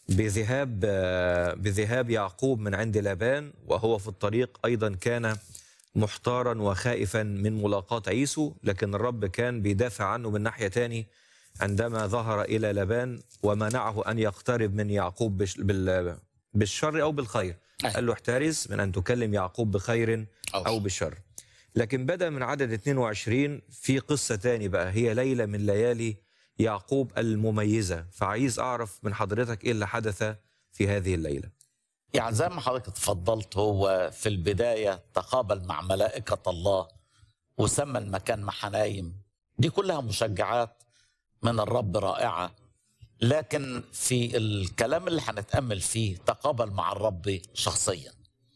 بذهاب آه، بذهاب يعقوب من عند لابان وهو في الطريق ايضا كان محتارا وخائفا من ملاقاة عيسو لكن الرب كان بيدافع عنه من ناحية تاني عندما ظهر إلى لابان ومنعه أن يقترب من يعقوب بش- بال- بالشر أو بالخير أي. قال له احترز من أن تكلم يعقوب بخير أو أو بالشر لكن بدأ من عدد 22 في قصة تاني بقى هي ليلة من ليالي يعقوب المميزة فعايز أعرف من حضرتك إيه اللي حدث في هذه الليلة يعني زي ما حضرتك تفضلت هو في البداية تقابل مع ملائكة الله وسمى المكان محنايم دي كلها مشجعات من الرب رائعة لكن في الكلام اللي هنتأمل فيه تقابل مع الرب شخصيا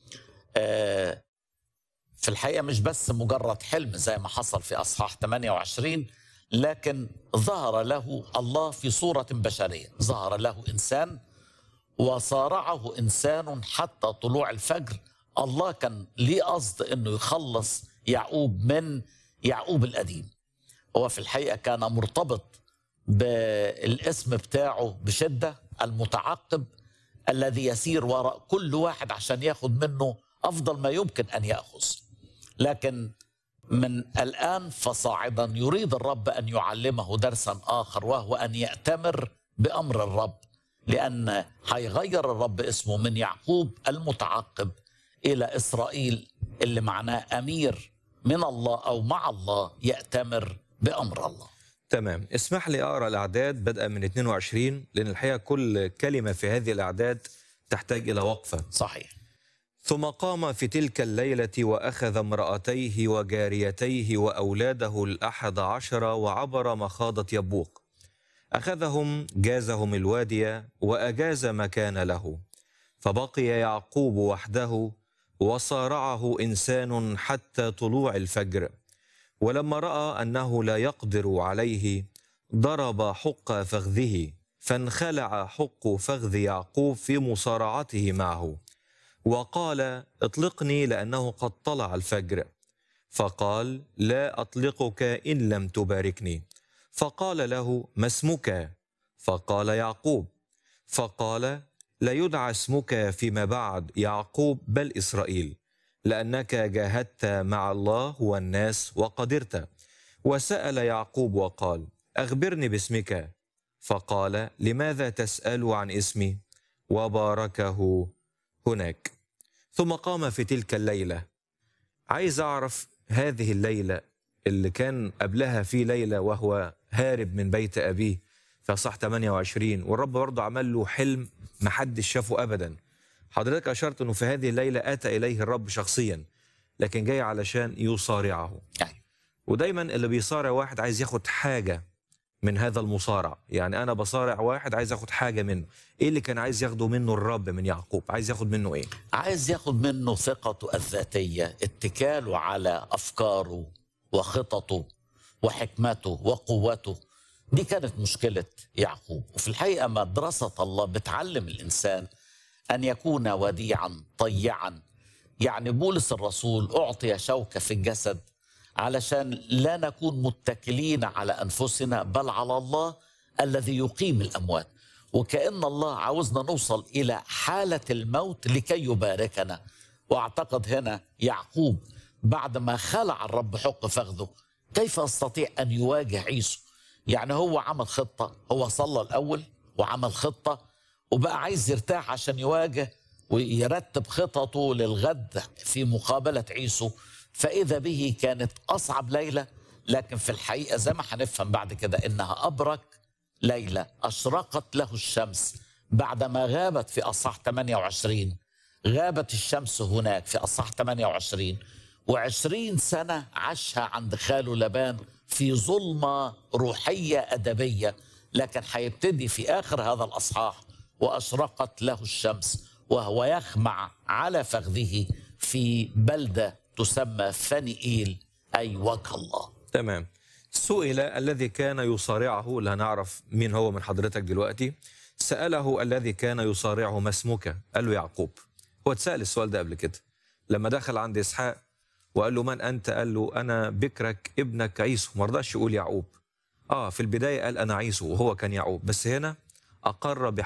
آه، في الحقيقة مش بس مجرد حلم زي ما حصل في أصحاح 28 لكن ظهر له الله في صورة بشرية ظهر له إنسان وصارعه انسان حتى طلوع الفجر الله كان ليه قصد انه يخلص يعقوب من يعقوب القديم هو في الحقيقه كان مرتبط بالاسم بتاعه بشده المتعقب الذي يسير وراء كل واحد عشان ياخد منه افضل ما يمكن ان ياخذ لكن من الان فصاعدا يريد الرب ان يعلمه درسا اخر وهو ان ياتمر بامر الرب لأن هيغير الرب اسمه من يعقوب المتعقب إلى إسرائيل اللي معناه أمير من الله أو مع الله يأتمر بأمر الله تمام اسمح لي اقرا الاعداد بدءا من 22 لان الحقيقه كل كلمه في هذه الاعداد تحتاج الى وقفه صحيح ثم قام في تلك الليله واخذ امراتيه وجاريتيه واولاده الاحد عشر وعبر مخاضه يبوق اخذهم جازهم الوادي واجاز ما كان له فبقي يعقوب وحده وصارعه انسان حتى طلوع الفجر ولما راى انه لا يقدر عليه ضرب حق فخذه فانخلع حق فخذ يعقوب في مصارعته معه وقال اطلقني لانه قد طلع الفجر فقال لا اطلقك ان لم تباركني فقال له ما اسمك فقال يعقوب فقال لا يدعى اسمك فيما بعد يعقوب بل اسرائيل لانك جاهدت مع الله والناس وقدرت وسال يعقوب وقال اخبرني باسمك فقال لماذا تسال عن اسمي وباركه هناك ثم قام في تلك الليله عايز اعرف هذه الليله اللي كان قبلها في ليله وهو هارب من بيت ابيه في صح 28 والرب برضه عمل له حلم ما حدش شافه ابدا حضرتك اشرت انه في هذه الليله اتى اليه الرب شخصيا لكن جاي علشان يصارعه يعني ودايما اللي بيصارع واحد عايز ياخد حاجه من هذا المصارع يعني انا بصارع واحد عايز اخد حاجه منه ايه اللي كان عايز ياخده منه الرب من يعقوب عايز ياخد منه ايه عايز ياخد منه ثقته الذاتية اتكاله على أفكاره وخططه وحكمته وقوته دي كانت مشكلة يعقوب وفي الحقيقة مدرسة الله بتعلم الإنسان أن يكون وديعا طيعا يعني بولس الرسول أعطي شوكة في الجسد علشان لا نكون متكلين على أنفسنا بل على الله الذي يقيم الأموات وكأن الله عاوزنا نوصل إلى حالة الموت لكي يباركنا وأعتقد هنا يعقوب بعد ما خلع الرب حق فخذه كيف يستطيع أن يواجه عيسو يعني هو عمل خطة هو صلى الأول وعمل خطة وبقى عايز يرتاح عشان يواجه ويرتب خططه للغد في مقابلة عيسو فإذا به كانت أصعب ليلة لكن في الحقيقة زي ما هنفهم بعد كده إنها أبرك ليلة أشرقت له الشمس بعدما غابت في أصحاح 28 غابت الشمس هناك في أصحاح 28 وعشرين سنة عاشها عند خاله لبان في ظلمة روحية أدبية لكن هيبتدي في آخر هذا الأصحاح وأشرقت له الشمس وهو يخمع على فخذه في بلدة تسمى فنئيل أي وجه الله تمام سئل الذي كان يصارعه لا نعرف مين هو من حضرتك دلوقتي سأله الذي كان يصارعه ما اسمك قال له يعقوب هو اتسأل السؤال ده قبل كده لما دخل عند إسحاق وقال له من أنت قال له أنا بكرك ابنك عيسو ما رضاش يقول يعقوب آه في البداية قال أنا عيسو وهو كان يعقوب بس هنا أقر